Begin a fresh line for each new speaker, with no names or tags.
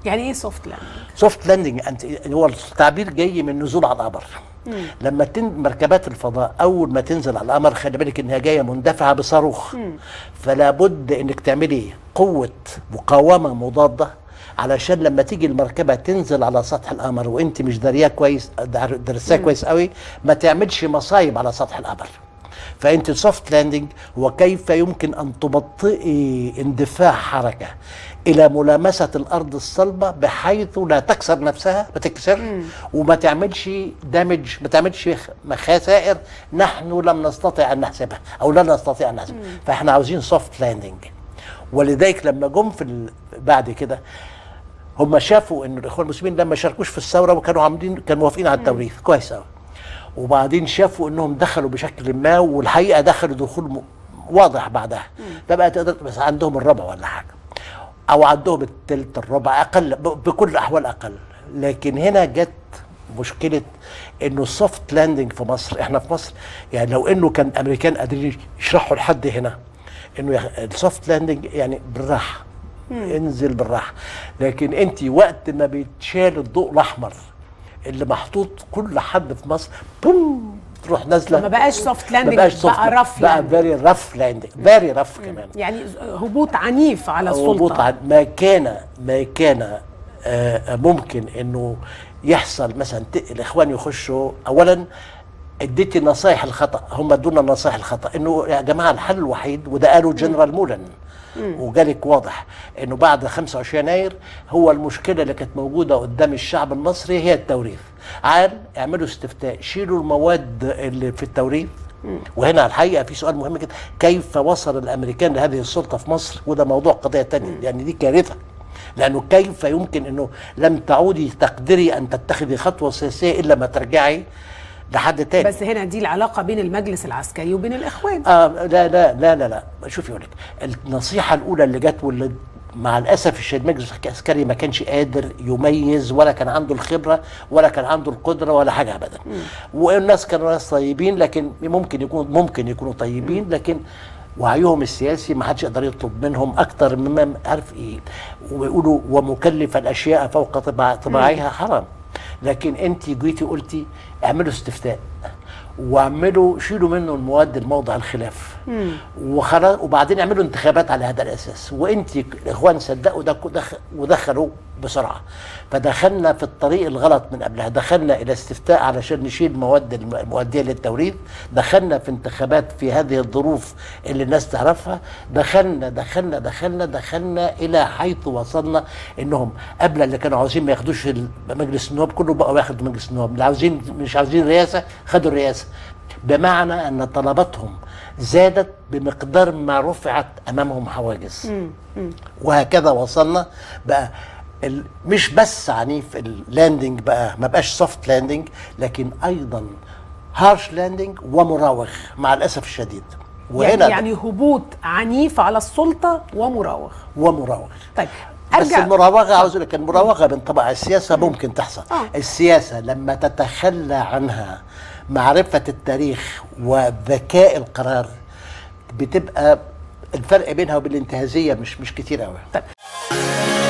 يعني ايه سوفت لاندنج
سوفت لاندنج انت هو التعبير جاي من نزول على القمر لما تن مركبات الفضاء اول ما تنزل على القمر خلي بالك انها جايه مندفعه بصاروخ فلا بد انك تعملي قوه مقاومه مضاده علشان لما تيجي المركبه تنزل على سطح القمر وانت مش دارياه كويس دار- درساه كويس قوي ما تعملش مصايب على سطح القمر فانت سوفت لاندنج هو كيف يمكن ان تبطئي اندفاع حركه الى ملامسه الارض الصلبه بحيث لا تكسر نفسها ما تكسر وما تعملش دامج ما تعملش خ- خسائر نحن لم نستطع ان نحسبها او لا نستطيع ان نحسبها فاحنا عاوزين سوفت لاندنج ولذلك لما جم في ال- بعد كده هم شافوا ان الاخوان المسلمين لما شاركوش في الثوره وكانوا عاملين كانوا موافقين على التوريث كويس قوي وبعدين شافوا انهم دخلوا بشكل ما والحقيقه دخلوا دخول م- واضح بعدها فبقى تقدر بس عندهم الربع ولا حاجه او عندهم الثلث الربع اقل ب- بكل الاحوال اقل لكن هنا جت مشكله انه السوفت لاندنج في مصر احنا في مصر يعني لو انه كان الامريكان قادرين يشرحوا لحد هنا انه يخ- السوفت لاندنج يعني بالراحه انزل بالراحه لكن انت وقت ما بيتشال الضوء الاحمر اللي محطوط كل حد في مصر بوم تروح نازله
ما بقاش soft landing،
ما بقاش
بقى
soft-
rough
بقى
landing.
فيري رف لاندنج فيري رف كمان
يعني هبوط عنيف على
هبوط
السلطه
عن ما كان ما كان آه، ممكن انه يحصل مثلا ت- الاخوان يخشوا اولا اديتي نصايح الخطا هم ادونا نصايح الخطا انه يا جماعه الحل الوحيد وده قاله جنرال مولن وجالك واضح انه بعد 25 يناير هو المشكله اللي كانت موجوده قدام الشعب المصري هي التوريث عال اعملوا استفتاء شيلوا المواد اللي في التوريث وهنا الحقيقه في سؤال مهم جدا كيف وصل الامريكان لهذه السلطه في مصر وده موضوع قضيه تانية يعني دي كارثه لانه كيف يمكن انه لم تعودي تقدري ان تتخذي خطوه سياسيه الا ما ترجعي لحد تاني
بس هنا دي العلاقه بين المجلس العسكري وبين الاخوان
آه لا لا لا لا لا شوفي اقول لك النصيحه الاولى اللي جت واللي مع الاسف الشديد المجلس العسكري ما كانش قادر يميز ولا كان عنده الخبره ولا كان عنده القدره ولا حاجه ابدا والناس كانوا ناس طيبين لكن ممكن يكون ممكن يكونوا طيبين لكن وعيهم السياسي ما حدش يقدر يطلب منهم اكتر مما عارف ايه ويقولوا ومكلف الاشياء فوق طباع طباعها حرام لكن انت جيتي قلتي اعملوا استفتاء واعملوا شيلوا منه المواد الموضع الخلاف وخلاص وبعدين اعملوا انتخابات على هذا الاساس وانت الاخوان صدقوا ده ودخ- ودخلوا بسرعه فدخلنا في الطريق الغلط من قبلها دخلنا الى استفتاء علشان نشيل مواد الم- المؤديه للتوريث دخلنا في انتخابات في هذه الظروف اللي الناس تعرفها دخلنا دخلنا دخلنا دخلنا الى حيث وصلنا انهم قبل اللي كانوا عاوزين ما ياخدوش ال- مجلس النواب كله بقوا ياخدوا مجلس النواب اللي عاوزين مش عاوزين رئاسه خدوا الرئاسه بمعنى ان طلباتهم زادت بمقدار ما رفعت امامهم حواجز وهكذا وصلنا بقى ال- مش بس عنيف اللاندنج بقى ما بقاش سوفت لاندنج لكن ايضا هارش لاندنج ومراوغ مع الاسف الشديد
يعني,
وهنا
يعني هبوط عنيف على السلطه ومراوغ
ومراوغ
طيب
بس
ارجع
المراوغه عاوز اقول لك المراوغه من طبع السياسه ممكن تحصل
آه.
السياسه لما تتخلى عنها معرفه التاريخ وذكاء القرار بتبقى الفرق بينها وبين الانتهازيه مش مش كتير قوي
طيب